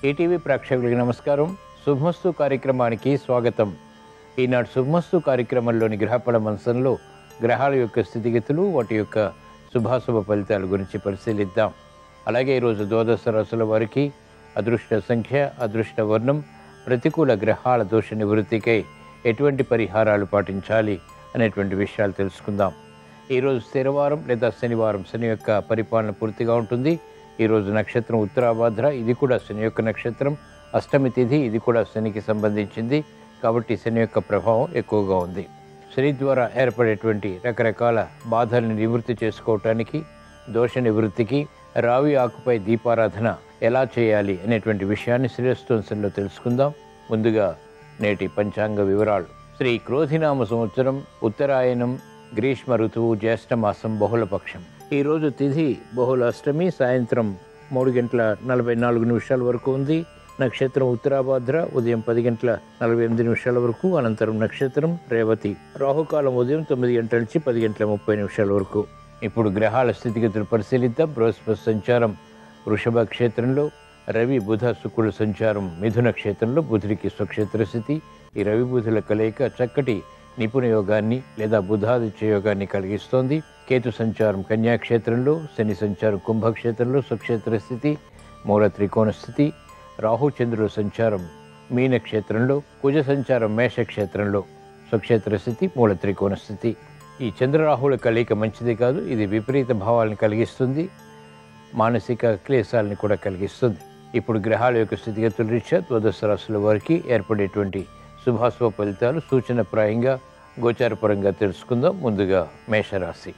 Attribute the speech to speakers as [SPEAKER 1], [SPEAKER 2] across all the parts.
[SPEAKER 1] ETV ప్రేక్షకులకి నమస్కారం శుభమస్తు కార్యక్రమానికి స్వాగతం ఈనాడు శుభమస్తు కార్యక్రమంలోని గ్రహపడ మంచంలో గ్రహాల యొక్క స్థితిగతులు వాటి యొక్క శుభాశుభ ఫలితాల గురించి పరిశీలిద్దాం అలాగే ఈరోజు ద్వాదశ రాసుల వారికి అదృష్ట సంఖ్య అదృష్ట వర్ణం ప్రతికూల గ్రహాల దోష నివృత్తికై ఎటువంటి పరిహారాలు పాటించాలి అనేటువంటి విషయాలు తెలుసుకుందాం ఈరోజు స్థిరవారం లేదా శనివారం శని యొక్క పరిపాలన పూర్తిగా ఉంటుంది ఈరోజు నక్షత్రం ఉత్తరాభాద్ర ఇది కూడా శని యొక్క నక్షత్రం అష్టమి తిథి ఇది కూడా శనికి సంబంధించింది కాబట్టి శని యొక్క ప్రభావం ఎక్కువగా ఉంది శని ద్వారా ఏర్పడేటువంటి రకరకాల బాధల్ని నివృత్తి చేసుకోవటానికి దోష నివృత్తికి రావి ఆకుపై దీపారాధన ఎలా చేయాలి అనేటువంటి విషయాన్ని శ్రేయస్తంశంలో తెలుసుకుందాం ముందుగా నేటి పంచాంగ వివరాలు శ్రీ క్రోధినామ సంవత్సరం ఉత్తరాయణం గ్రీష్మ ఋతువు జ్యేష్ఠ మాసం బహుళపక్షం ఈరోజు తిథి బహుళ అష్టమి సాయంత్రం మూడు గంటల నలభై నాలుగు నిమిషాల వరకు ఉంది నక్షత్రం ఉత్తరాభాద్ర ఉదయం పది గంటల నలభై ఎనిమిది నిమిషాల వరకు అనంతరం నక్షత్రం రేవతి రాహుకాలం ఉదయం తొమ్మిది గంటల నుంచి పది గంటల ముప్పై నిమిషాల వరకు ఇప్పుడు గ్రహాల స్థితిగతులు పరిశీలిద్దాం బృహస్పతి సంచారం వృషభ క్షేత్రంలో రవి బుధ శుక్రుల సంచారం మిథున క్షేత్రంలో బుధుడికి స్వక్షేత్ర స్థితి ఈ రవి బుధుల కలయిక చక్కటి నిపుణ యోగాన్ని లేదా బుధాదిత్య యోగాన్ని కలిగిస్తోంది కేతు సంచారం కన్యాక్షేత్రంలో శని సంచారం కుంభక్షేత్రంలో స్వక్షేత్ర స్థితి మూల త్రికోణ స్థితి రాహు చంద్రుల సంచారం మీన క్షేత్రంలో కుజ సంచారం మేష క్షేత్రంలో స్వక్షేత్ర స్థితి మూల త్రికోణ స్థితి ఈ చంద్రరాహుల కలయిక మంచిది కాదు ఇది విపరీత భావాలను కలిగిస్తుంది మానసిక క్లేశాలని కూడా కలిగిస్తుంది ఇప్పుడు గ్రహాల యొక్క స్థితిగతుల రీత్యా ద్వాదశ రాశుల వారికి ఏర్పడేటువంటి శుభాశుభ ఫలితాలు సూచనప్రాయంగా గోచారపరంగా తెలుసుకుందాం ముందుగా మేషరాశి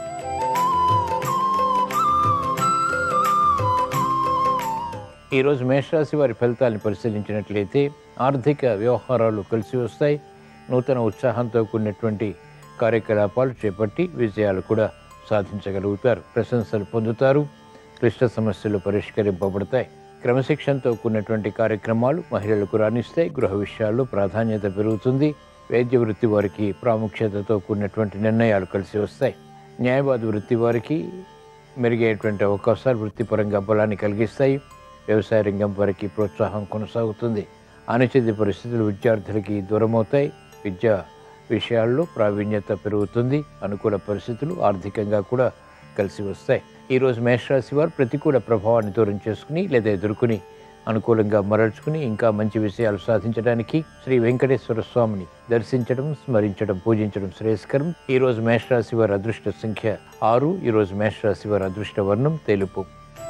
[SPEAKER 1] ఈరోజు మేషరాశి వారి ఫలితాలను పరిశీలించినట్లయితే ఆర్థిక వ్యవహారాలు కలిసి వస్తాయి నూతన ఉత్సాహంతో కూడినటువంటి కార్యకలాపాలు చేపట్టి విజయాలు కూడా సాధించగలుగుతారు ప్రశంసలు పొందుతారు క్లిష్ట సమస్యలు పరిష్కరింపబడతాయి క్రమశిక్షణతో కూడినటువంటి కార్యక్రమాలు మహిళలకు రాణిస్తాయి గృహ విషయాల్లో ప్రాధాన్యత పెరుగుతుంది వైద్య వృత్తి వారికి ప్రాముఖ్యతతో కూడినటువంటి నిర్ణయాలు కలిసి వస్తాయి న్యాయవాద వృత్తి వారికి మెరుగైనటువంటి అవకాశాలు వృత్తిపరంగా బలాన్ని కలిగిస్తాయి వ్యవసాయ రంగం వారికి ప్రోత్సాహం కొనసాగుతుంది అనిశ్చిత పరిస్థితులు విద్యార్థులకి దూరమవుతాయి విద్యా విషయాల్లో ప్రావీణ్యత పెరుగుతుంది అనుకూల పరిస్థితులు ఆర్థికంగా కూడా కలిసి వస్తాయి ఈరోజు మేషరాశి వారు ప్రతికూల ప్రభావాన్ని దూరం చేసుకుని లేదా ఎదుర్కొని అనుకూలంగా మరల్చుకుని ఇంకా మంచి విషయాలు సాధించడానికి శ్రీ వెంకటేశ్వర స్వామిని దర్శించడం స్మరించడం పూజించడం శ్రేయస్కరం ఈ రోజు మేషరాశి వారి అదృష్ట సంఖ్య ఆరు ఈ రోజు మేషరాశి వారి అదృష్ట వర్ణం తెలుపు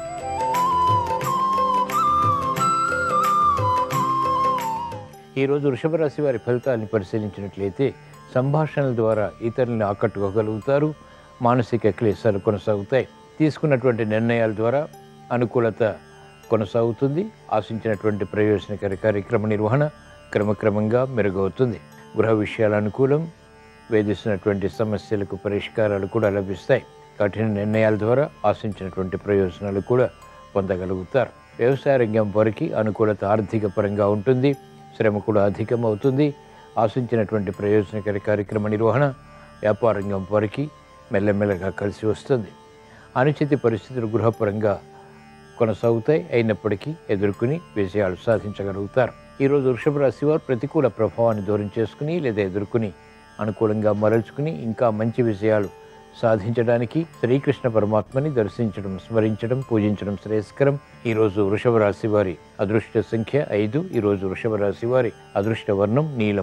[SPEAKER 1] ఈరోజు వృషభ రాశి వారి ఫలితాన్ని పరిశీలించినట్లయితే సంభాషణల ద్వారా ఇతరులను ఆకట్టుకోగలుగుతారు మానసిక క్లేశాలు కొనసాగుతాయి తీసుకున్నటువంటి నిర్ణయాల ద్వారా అనుకూలత కొనసాగుతుంది ఆశించినటువంటి ప్రయోజనకర కార్యక్రమ నిర్వహణ క్రమక్రమంగా మెరుగవుతుంది గృహ విషయాల అనుకూలం వేధిస్తున్నటువంటి సమస్యలకు పరిష్కారాలు కూడా లభిస్తాయి కఠిన నిర్ణయాల ద్వారా ఆశించినటువంటి ప్రయోజనాలు కూడా పొందగలుగుతారు వ్యవసాయ రంగం వారికి అనుకూలత ఆర్థిక పరంగా ఉంటుంది శ్రమ కూడా అధికం అవుతుంది ఆశించినటువంటి ప్రయోజనకర కార్యక్రమ నిర్వహణ వ్యాపార రంగం వారికి మెల్లమెల్లగా కలిసి వస్తుంది అనుచిత పరిస్థితులు గృహపరంగా కొనసాగుతాయి అయినప్పటికీ ఎదుర్కొని విజయాలు సాధించగలుగుతారు ఈరోజు వృషభ రాశి వారు ప్రతికూల ప్రభావాన్ని దూరం చేసుకుని లేదా ఎదుర్కొని అనుకూలంగా మరల్చుకుని ఇంకా మంచి విజయాలు సాధించడానికి శ్రీకృష్ణ పరమాత్మని దర్శించడం స్మరించడం పూజించడం శ్రేయస్కరం ఈరోజు వృషభ రాశి వారి అదృష్ట సంఖ్య ఐదు ఈరోజు వృషభ రాశి వారి అదృష్ట వర్ణం నీలం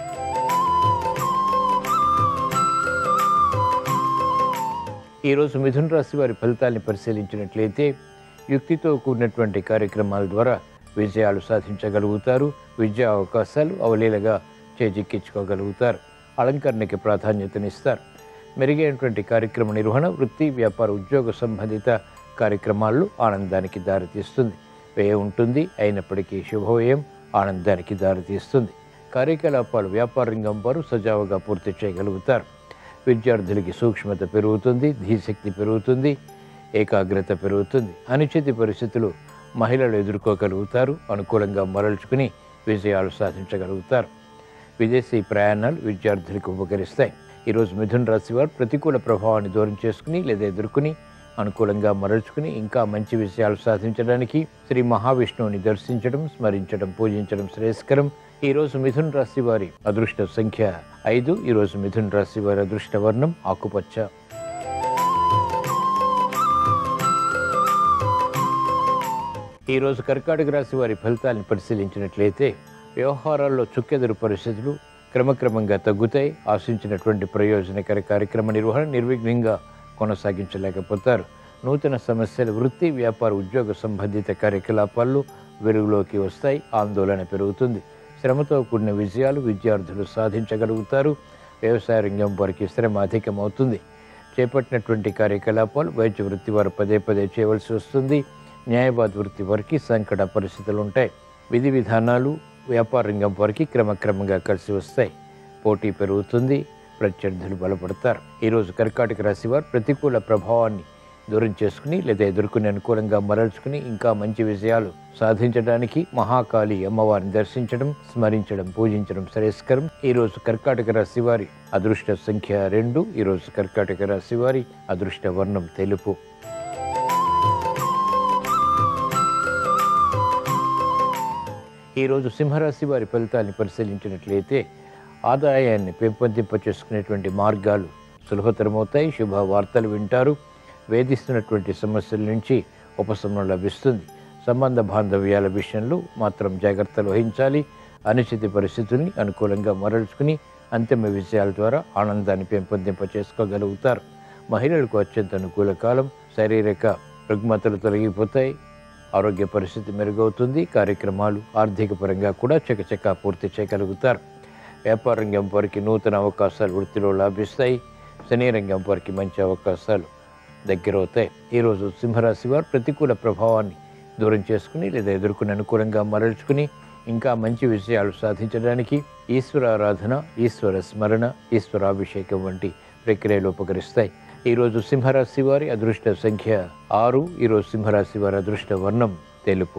[SPEAKER 1] ఈరోజు మిథున రాశి వారి ఫలితాన్ని పరిశీలించినట్లయితే యుక్తితో కూడినటువంటి కార్యక్రమాల ద్వారా విజయాలు సాధించగలుగుతారు విద్యా అవకాశాలు అవలీలగా చేజిక్కించుకోగలుగుతారు అలంకరణకి ప్రాధాన్యతనిస్తారు మెరుగైనటువంటి కార్యక్రమ నిర్వహణ వృత్తి వ్యాపార ఉద్యోగ సంబంధిత కార్యక్రమాల్లో ఆనందానికి దారితీస్తుంది వ్యయం ఉంటుంది అయినప్పటికీ శుభవ్యయం ఆనందానికి దారితీస్తుంది కార్యకలాపాలు వ్యాపార రంగం వారు సజావుగా పూర్తి చేయగలుగుతారు విద్యార్థులకి సూక్ష్మత పెరుగుతుంది ధీశక్తి పెరుగుతుంది ఏకాగ్రత పెరుగుతుంది అనుచిత పరిస్థితులు మహిళలు ఎదుర్కోగలుగుతారు అనుకూలంగా మరల్చుకుని విజయాలు సాధించగలుగుతారు విదేశీ ప్రయాణాలు విద్యార్థులకు ఉపకరిస్తాయి ఈరోజు మిథున రాశి వారు ప్రతికూల ప్రభావాన్ని దూరం చేసుకుని లేదా ఎదుర్కొని అనుకూలంగా మరల్చుకుని ఇంకా మంచి విషయాలు సాధించడానికి శ్రీ మహావిష్ణువుని దర్శించడం స్మరించడం పూజించడం శ్రేయస్కరం ఈ రోజు మిథున్ రాశి వారి అదృష్ట సంఖ్య ఐదు ఈ రోజు మిథున్ రాశి వారి అదృష్ట వర్ణం ఆకుపచ్చ ఈ రోజు కర్కాటక రాశి వారి ఫలితాలను పరిశీలించినట్లయితే వ్యవహారాల్లో చుక్కెదురు పరిస్థితులు క్రమక్రమంగా తగ్గుతాయి ఆశించినటువంటి ప్రయోజనకర కార్యక్రమ నిర్వహణ నిర్విఘ్నంగా కొనసాగించలేకపోతారు నూతన సమస్యలు వృత్తి వ్యాపార ఉద్యోగ సంబంధిత కార్యకలాపాల్లో వెలుగులోకి వస్తాయి ఆందోళన పెరుగుతుంది శ్రమతో కూడిన విజయాలు విద్యార్థులు సాధించగలుగుతారు వ్యవసాయ రంగం వారికి శ్రమ అధికమవుతుంది చేపట్టినటువంటి కార్యకలాపాలు వైద్య వృత్తి వారు పదే పదే చేయవలసి వస్తుంది న్యాయవాద వృత్తి వారికి సంకట పరిస్థితులు ఉంటాయి విధి విధానాలు వ్యాపార రంగం వారికి క్రమక్రమంగా కలిసి వస్తాయి పోటీ పెరుగుతుంది ప్రత్యర్థులు బలపడతారు ఈరోజు కర్కాటక రాశి వారు ప్రతికూల ప్రభావాన్ని దూరం చేసుకుని లేదా ఎదుర్కొనే అనుకూలంగా మరల్చుకుని ఇంకా మంచి విజయాలు సాధించడానికి మహాకాళి అమ్మవారిని దర్శించడం స్మరించడం పూజించడం శ్రేయస్కరం ఈ రోజు కర్కాటక రాశి వారి అదృష్ట సంఖ్య రెండు ఈ రోజు కర్కాటక రాశి వారి అదృష్ట వర్ణం తెలుపు ఈరోజు సింహరాశి వారి ఫలితాన్ని పరిశీలించినట్లయితే ఆదాయాన్ని పెంపొందింప చేసుకునేటువంటి మార్గాలు సులభతరమవుతాయి శుభ వార్తలు వింటారు వేధిస్తున్నటువంటి సమస్యల నుంచి ఉపశమనం లభిస్తుంది సంబంధ బాంధవ్యాల విషయంలో మాత్రం జాగ్రత్తలు వహించాలి అనిశ్చిత పరిస్థితుల్ని అనుకూలంగా మరల్చుకుని అంతిమ విజయాల ద్వారా ఆనందాన్ని పెంపొందింప చేసుకోగలుగుతారు మహిళలకు అత్యంత అనుకూల కాలం శారీరక రుగ్మతలు తొలగిపోతాయి ఆరోగ్య పరిస్థితి మెరుగవుతుంది కార్యక్రమాలు ఆర్థిక పరంగా కూడా చకచకా పూర్తి చేయగలుగుతారు వ్యాపార రంగం వారికి నూతన అవకాశాలు వృత్తిలో లాభిస్తాయి సినీ రంగం వారికి మంచి అవకాశాలు దగ్గరవుతాయి ఈరోజు సింహరాశి వారు ప్రతికూల ప్రభావాన్ని దూరం చేసుకుని లేదా ఎదుర్కొని అనుకూలంగా మరల్చుకుని ఇంకా మంచి విషయాలు సాధించడానికి ఈశ్వర ఆరాధన ఈశ్వర స్మరణ ఈశ్వరాభిషేకం వంటి ప్రక్రియలు ఉపకరిస్తాయి ఈరోజు సింహరాశి వారి అదృష్ట సంఖ్య ఆరు ఈరోజు సింహరాశి వారి అదృష్ట వర్ణం తెలుపు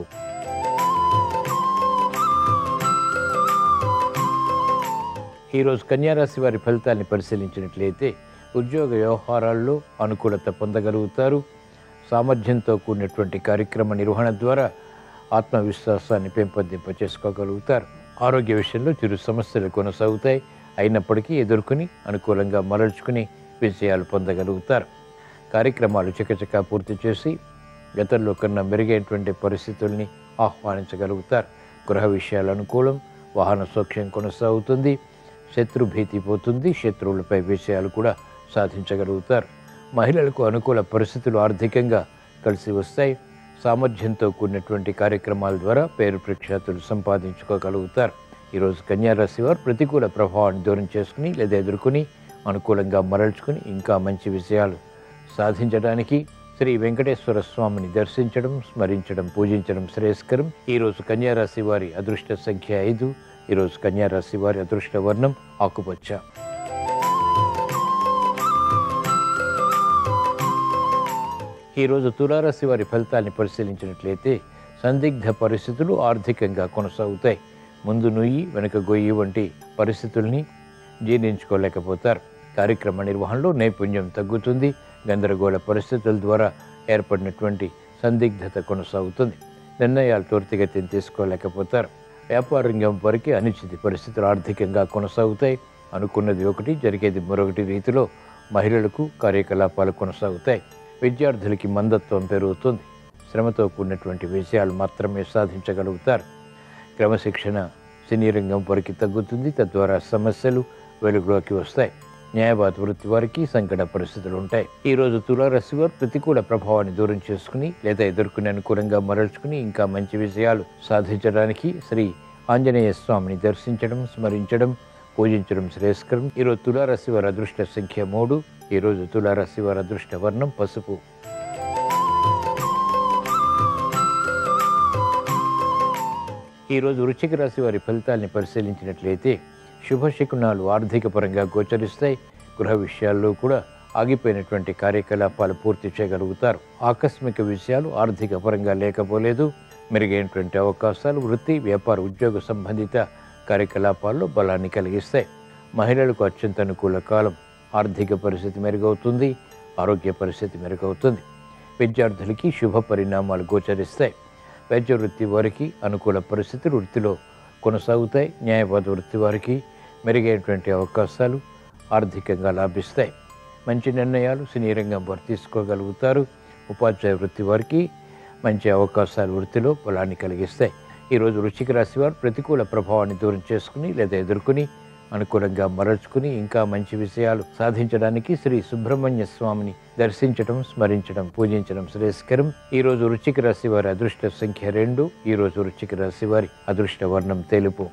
[SPEAKER 1] ఈరోజు కన్యారాశి వారి ఫలితాన్ని పరిశీలించినట్లయితే ఉద్యోగ వ్యవహారాల్లో అనుకూలత పొందగలుగుతారు సామర్థ్యంతో కూడినటువంటి కార్యక్రమ నిర్వహణ ద్వారా ఆత్మవిశ్వాసాన్ని పెంపొందింప చేసుకోగలుగుతారు ఆరోగ్య విషయంలో చిరు సమస్యలు కొనసాగుతాయి అయినప్పటికీ ఎదుర్కొని అనుకూలంగా మరల్చుకుని విజయాలు పొందగలుగుతారు కార్యక్రమాలు చకచకా పూర్తి చేసి గతంలో కన్నా మెరుగైనటువంటి పరిస్థితుల్ని ఆహ్వానించగలుగుతారు గృహ విషయాల అనుకూలం వాహన సౌఖ్యం కొనసాగుతుంది శత్రు భీతి పోతుంది శత్రువులపై విషయాలు కూడా సాధించగలుగుతారు మహిళలకు అనుకూల పరిస్థితులు ఆర్థికంగా కలిసి వస్తాయి సామర్థ్యంతో కూడినటువంటి కార్యక్రమాల ద్వారా పేరు ప్రఖ్యాతులు సంపాదించుకోగలుగుతారు ఈరోజు కన్యారాశి వారు ప్రతికూల ప్రభావాన్ని దూరం చేసుకుని లేదా ఎదుర్కొని అనుకూలంగా మరల్చుకుని ఇంకా మంచి విషయాలు సాధించడానికి శ్రీ వెంకటేశ్వర స్వామిని దర్శించడం స్మరించడం పూజించడం శ్రేయస్కరం ఈరోజు కన్యారాశి వారి అదృష్ట సంఖ్య ఐదు ఈరోజు కన్యారాశి వారి అదృష్ట వర్ణం ఆకుపచ్చ ఈరోజు తులారాశి వారి ఫలితాన్ని పరిశీలించినట్లయితే సందిగ్ధ పరిస్థితులు ఆర్థికంగా కొనసాగుతాయి ముందు నుయ్యి వెనుక గొయ్యి వంటి పరిస్థితుల్ని జీర్ణించుకోలేకపోతారు కార్యక్రమ నిర్వహణలో నైపుణ్యం తగ్గుతుంది గందరగోళ పరిస్థితుల ద్వారా ఏర్పడినటువంటి సందిగ్ధత కొనసాగుతుంది నిర్ణయాలు త్వరితగతిని తీసుకోలేకపోతారు వ్యాపార రంగం వరకు అనిశ్చిత పరిస్థితులు ఆర్థికంగా కొనసాగుతాయి అనుకున్నది ఒకటి జరిగేది మరొకటి రీతిలో మహిళలకు కార్యకలాపాలు కొనసాగుతాయి విద్యార్థులకి మందత్వం పెరుగుతుంది శ్రమతో కూడినటువంటి విషయాలు మాత్రమే సాధించగలుగుతారు క్రమశిక్షణ సినీ రంగం వరకు తగ్గుతుంది తద్వారా సమస్యలు వెలుగులోకి వస్తాయి న్యాయవాద వృత్తి వారికి సంకట పరిస్థితులు ఉంటాయి ఈ రోజు తులారాశి వారు ప్రతికూల ప్రభావాన్ని దూరం చేసుకుని లేదా ఎదుర్కొనే అనుకూలంగా మరల్చుకుని ఇంకా మంచి విజయాలు సాధించడానికి శ్రీ ఆంజనేయ స్వామిని దర్శించడం స్మరించడం పూజించడం శ్రేయస్కరం ఈరోజు తులారాశి వారి అదృష్ట సంఖ్య మూడు ఈరోజు తులారాశి వారి అదృష్ట వర్ణం పసుపు ఈరోజు వృశ్చిక రాశి వారి ఫలితాల్ని పరిశీలించినట్లయితే శుభశకునాలు ఆర్థిక పరంగా గోచరిస్తాయి గృహ విషయాల్లో కూడా ఆగిపోయినటువంటి కార్యకలాపాలు పూర్తి చేయగలుగుతారు ఆకస్మిక విషయాలు ఆర్థిక పరంగా లేకపోలేదు మెరుగైనటువంటి అవకాశాలు వృత్తి వ్యాపార ఉద్యోగ సంబంధిత కార్యకలాపాల్లో బలాన్ని కలిగిస్తాయి మహిళలకు అత్యంత అనుకూల కాలం ఆర్థిక పరిస్థితి మెరుగవుతుంది ఆరోగ్య పరిస్థితి మెరుగవుతుంది విద్యార్థులకి శుభ పరిణామాలు గోచరిస్తాయి వైద్య వృత్తి వారికి అనుకూల పరిస్థితులు వృత్తిలో కొనసాగుతాయి న్యాయవాద వృత్తి వారికి మెరుగైనటువంటి అవకాశాలు ఆర్థికంగా లాభిస్తాయి మంచి నిర్ణయాలు సినీ రంగం వారు తీసుకోగలుగుతారు ఉపాధ్యాయ వృత్తి వారికి మంచి అవకాశాలు వృత్తిలో బలాన్ని కలిగిస్తాయి ఈరోజు వృశ్చిక రాశి వారు ప్రతికూల ప్రభావాన్ని దూరం చేసుకుని లేదా ఎదుర్కొని అనుకూలంగా మరల్చుకుని ఇంకా మంచి విషయాలు సాధించడానికి శ్రీ సుబ్రహ్మణ్య స్వామిని దర్శించడం స్మరించడం పూజించడం శ్రేయస్కరం ఈ రోజు వృశ్చిక రాశి వారి అదృష్ట సంఖ్య రెండు ఈ రోజు వృశ్చిక రాశి వారి అదృష్ట వర్ణం తెలుపు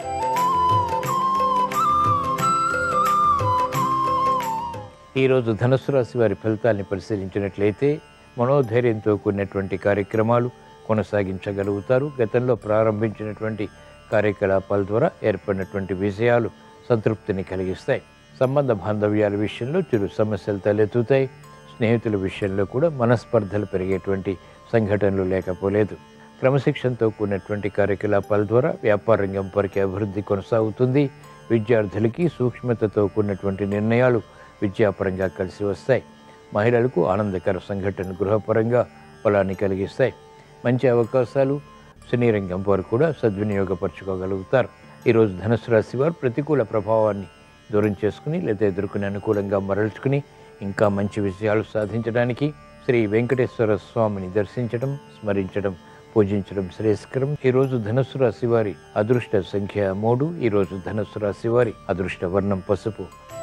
[SPEAKER 1] ఈరోజు ధనుసు రాశి వారి ఫలితాల్ని పరిశీలించినట్లయితే మనోధైర్యంతో కూడినటువంటి కార్యక్రమాలు కొనసాగించగలుగుతారు గతంలో ప్రారంభించినటువంటి కార్యకలాపాల ద్వారా ఏర్పడినటువంటి విజయాలు సంతృప్తిని కలిగిస్తాయి సంబంధ బాంధవ్యాల విషయంలో చిరు సమస్యలు తలెత్తుతాయి స్నేహితుల విషయంలో కూడా మనస్పర్ధలు పెరిగేటువంటి సంఘటనలు లేకపోలేదు క్రమశిక్షణతో కూడినటువంటి కార్యకలాపాల ద్వారా వ్యాపార రంగం వరకు అభివృద్ధి కొనసాగుతుంది విద్యార్థులకి సూక్ష్మతతో కూడినటువంటి నిర్ణయాలు విద్యాపరంగా కలిసి వస్తాయి మహిళలకు ఆనందకర సంఘటన గృహపరంగా ఫలాన్ని కలిగిస్తాయి మంచి అవకాశాలు సినీ రంగం వారు కూడా సద్వినియోగపరచుకోగలుగుతారు ఈరోజు ధనుసు రాశి వారు ప్రతికూల ప్రభావాన్ని దూరం చేసుకుని లేదా ఎదుర్కొని అనుకూలంగా మరల్చుకుని ఇంకా మంచి విజయాలు సాధించడానికి శ్రీ వెంకటేశ్వర స్వామిని దర్శించడం స్మరించడం పూజించడం శ్రేయస్కరం ఈరోజు ధనుసు రాశి వారి అదృష్ట సంఖ్య మూడు ఈరోజు ధనుసు రాశి వారి అదృష్ట వర్ణం పసుపు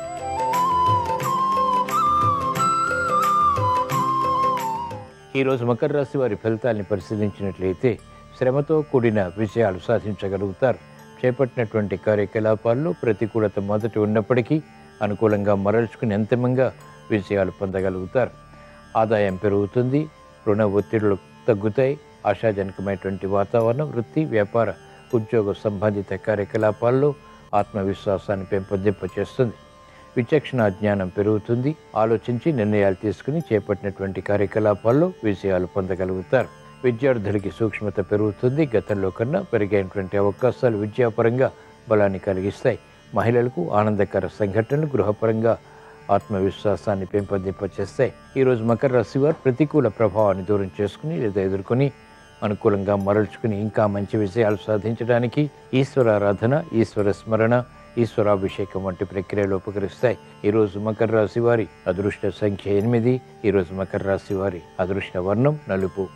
[SPEAKER 1] ఈరోజు మకర రాశి వారి ఫలితాల్ని పరిశీలించినట్లయితే శ్రమతో కూడిన విజయాలు సాధించగలుగుతారు చేపట్టినటువంటి కార్యకలాపాల్లో ప్రతికూలత మొదటి ఉన్నప్పటికీ అనుకూలంగా మరల్చుకుని అంతిమంగా విజయాలు పొందగలుగుతారు ఆదాయం పెరుగుతుంది రుణ ఒత్తిడులు తగ్గుతాయి ఆశాజనకమైనటువంటి వాతావరణం వృత్తి వ్యాపార ఉద్యోగ సంబంధిత కార్యకలాపాల్లో ఆత్మవిశ్వాసాన్ని పెంపొందింపచేస్తుంది విచక్షణ జ్ఞానం పెరుగుతుంది ఆలోచించి నిర్ణయాలు తీసుకుని చేపట్టినటువంటి కార్యకలాపాల్లో విజయాలు పొందగలుగుతారు విద్యార్థులకి సూక్ష్మత పెరుగుతుంది గతంలో కన్నా పెరిగైనటువంటి అవకాశాలు విద్యాపరంగా బలాన్ని కలిగిస్తాయి మహిళలకు ఆనందకర సంఘటనలు గృహపరంగా ఆత్మవిశ్వాసాన్ని పెంపొందింపచేస్తాయి ఈరోజు మకర రాశి వారు ప్రతికూల ప్రభావాన్ని దూరం చేసుకుని లేదా ఎదుర్కొని అనుకూలంగా మరల్చుకుని ఇంకా మంచి విజయాలు సాధించడానికి ఈశ్వరారాధన ఈశ్వర స్మరణ ఈశ్వరాభిషేకం వంటి ప్రక్రియలు ఉపకరిస్తాయి ఈరోజు మకర రాశి వారి అదృష్ట సంఖ్య ఎనిమిది ఈరోజు మకర రాశి వారి అదృష్ట వర్ణం నలుపు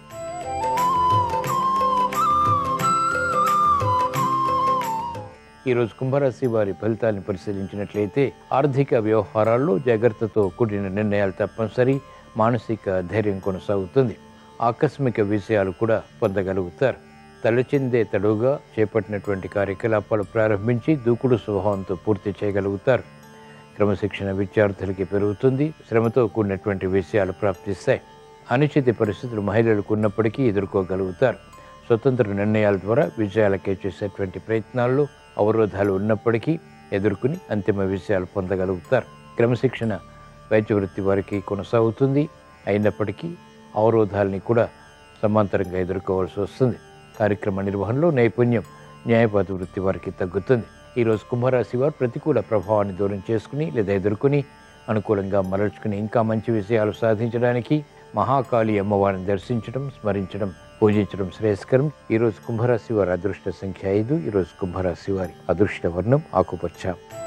[SPEAKER 1] ఈరోజు కుంభరాశి వారి ఫలితాలను పరిశీలించినట్లయితే ఆర్థిక వ్యవహారాల్లో జాగ్రత్తతో కూడిన నిర్ణయాలు తప్పనిసరి మానసిక ధైర్యం కొనసాగుతుంది ఆకస్మిక విషయాలు కూడా పొందగలుగుతారు తలచిందే తడుగా చేపట్టినటువంటి కార్యకలాపాలు ప్రారంభించి దూకుడు స్వభావంతో పూర్తి చేయగలుగుతారు క్రమశిక్షణ విద్యార్థులకి పెరుగుతుంది శ్రమతో కూడినటువంటి విషయాలు ప్రాప్తిస్తాయి అనిశ్చిత పరిస్థితులు మహిళలకు ఉన్నప్పటికీ ఎదుర్కోగలుగుతారు స్వతంత్ర నిర్ణయాల ద్వారా విజయాలకే చేసేటువంటి ప్రయత్నాల్లో అవరోధాలు ఉన్నప్పటికీ ఎదుర్కొని అంతిమ విజయాలు పొందగలుగుతారు క్రమశిక్షణ వైద్య వృత్తి వారికి కొనసాగుతుంది అయినప్పటికీ అవరోధాలని కూడా సమాంతరంగా ఎదుర్కోవాల్సి వస్తుంది కార్యక్రమ నిర్వహణలో నైపుణ్యం న్యాయవాద వృత్తి వారికి తగ్గుతుంది ఈరోజు కుంభరాశి వారు ప్రతికూల ప్రభావాన్ని దూరం చేసుకుని లేదా ఎదుర్కొని అనుకూలంగా మరల్చుకుని ఇంకా మంచి విషయాలు సాధించడానికి మహాకాళి అమ్మవారిని దర్శించడం స్మరించడం పూజించడం శ్రేయస్కరం ఈరోజు కుంభరాశి వారి అదృష్ట సంఖ్య ఐదు ఈరోజు కుంభరాశి వారి అదృష్ట వర్ణం ఆకుపచ్చ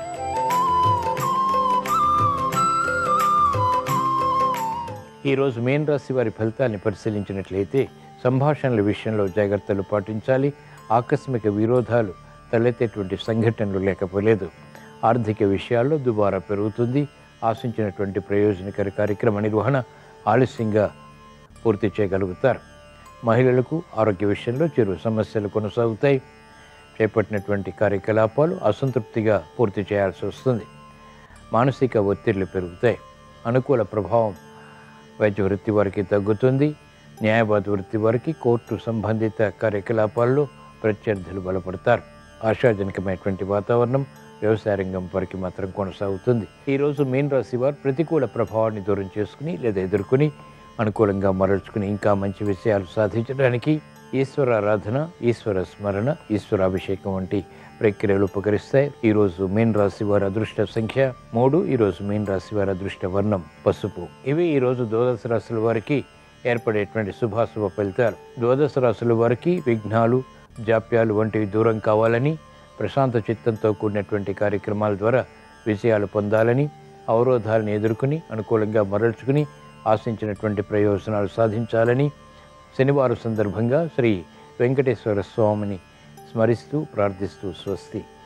[SPEAKER 1] ఈరోజు మేన్ రాశి వారి ఫలితాన్ని పరిశీలించినట్లయితే సంభాషణల విషయంలో జాగ్రత్తలు పాటించాలి ఆకస్మిక విరోధాలు తలెత్తేటువంటి సంఘటనలు లేకపోలేదు ఆర్థిక విషయాల్లో దుబారా పెరుగుతుంది ఆశించినటువంటి ప్రయోజనకర కార్యక్రమ నిర్వహణ ఆలస్యంగా పూర్తి చేయగలుగుతారు మహిళలకు ఆరోగ్య విషయంలో చిరు సమస్యలు కొనసాగుతాయి చేపట్టినటువంటి కార్యకలాపాలు అసంతృప్తిగా పూర్తి చేయాల్సి వస్తుంది మానసిక ఒత్తిళ్లు పెరుగుతాయి అనుకూల ప్రభావం వైద్య వృత్తి వారికి తగ్గుతుంది న్యాయవాద వృత్తి వారికి కోర్టు సంబంధిత కార్యకలాపాల్లో ప్రత్యర్థులు బలపడతారు ఆశాజనకమైనటువంటి వాతావరణం వ్యవసాయ రంగం వారికి మాత్రం కొనసాగుతుంది ఈరోజు మీన్ రాశి వారు ప్రతికూల ప్రభావాన్ని దూరం చేసుకుని లేదా ఎదుర్కొని అనుకూలంగా మరల్చుకుని ఇంకా మంచి విషయాలు సాధించడానికి ఈశ్వరారాధన ఈశ్వర స్మరణ ఈశ్వరాభిషేకం వంటి ప్రక్రియలు ఉపకరిస్తాయి ఈరోజు మీన్ రాశి వారి అదృష్ట సంఖ్య మూడు ఈరోజు మీన్ రాశి వారి అదృష్ట వర్ణం పసుపు ఇవి ఈరోజు ద్వాదశ రాశుల వారికి ఏర్పడేటువంటి శుభాశుభ ఫలితాలు ద్వాదశ రాశుల వారికి విఘ్నాలు జాప్యాలు వంటివి దూరం కావాలని ప్రశాంత చిత్తంతో కూడినటువంటి కార్యక్రమాల ద్వారా విజయాలు పొందాలని అవరోధాలను ఎదుర్కొని అనుకూలంగా మరల్చుకుని ఆశించినటువంటి ప్రయోజనాలు సాధించాలని శనివారం సందర్భంగా శ్రీ వెంకటేశ్వర స్వామిని స్మరిస్తూ ప్రార్థిస్తూ స్వస్తి